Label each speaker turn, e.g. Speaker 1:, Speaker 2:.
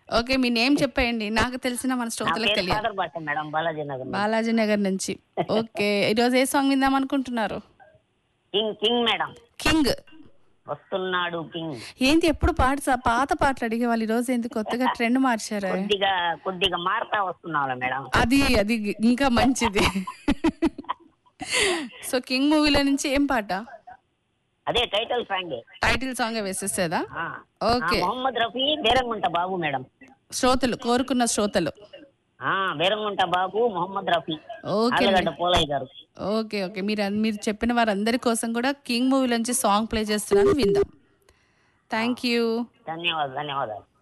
Speaker 1: okay మీ name చెప్పేయండి నాకు తెలిసిన మన
Speaker 2: నా
Speaker 1: శ్రోతలకు
Speaker 2: పేరు
Speaker 1: తెలియదు
Speaker 2: సాగర్ భాష మేడం బాలాజీ నగర్
Speaker 1: బాలాజీ నగర్ నుంచి ఓకే ఈరోజు ఏ సాంగ్ విందాం అనుకుంటున్నారు
Speaker 2: కింగ్ కింగ్ మేడం
Speaker 1: కింగ్
Speaker 2: వస్తున్నాడు కింగ్
Speaker 1: ఏంటి ఎప్పుడు పాట సా- పాత పాటలు అడిగే వాళ్ళు ఈరోజు ఎందుకు కొత్తగా ట్రెండ్ మార్చారు
Speaker 2: కొద్దిగా కొద్దిగా మారుతా వస్తున్నావులే మేడం
Speaker 1: అది అది ఇంకా మంచిది సో కింగ్ మూవీలో నుంచి ఏం పాట
Speaker 2: అదే టైటిల్ సాంగ్
Speaker 1: టైటిల్ సాంగ్ వేసేసేదా ఓకే
Speaker 2: మొహమ్మద్ రఫీ బేరంగుంట బాబు మేడం
Speaker 1: శ్రోతలు కోరుకున్న శ్రోతలు
Speaker 2: ఆ బేరంగుంట బాబు మొహమ్మద్ రఫీ
Speaker 1: ఓకే
Speaker 2: ఆలగడ్డ పోలయ్య గారు
Speaker 1: ఓకే ఓకే మీరు అన్- మీరు చెప్పిన వారందరి కోసం కూడా కింగ్ మూవీ నుంచి సాంగ్ ప్లే చేస్తున్నాను విందాం థ్యాంక్ యూ
Speaker 2: ధన్యవాదాలు ధన్యవాదాలు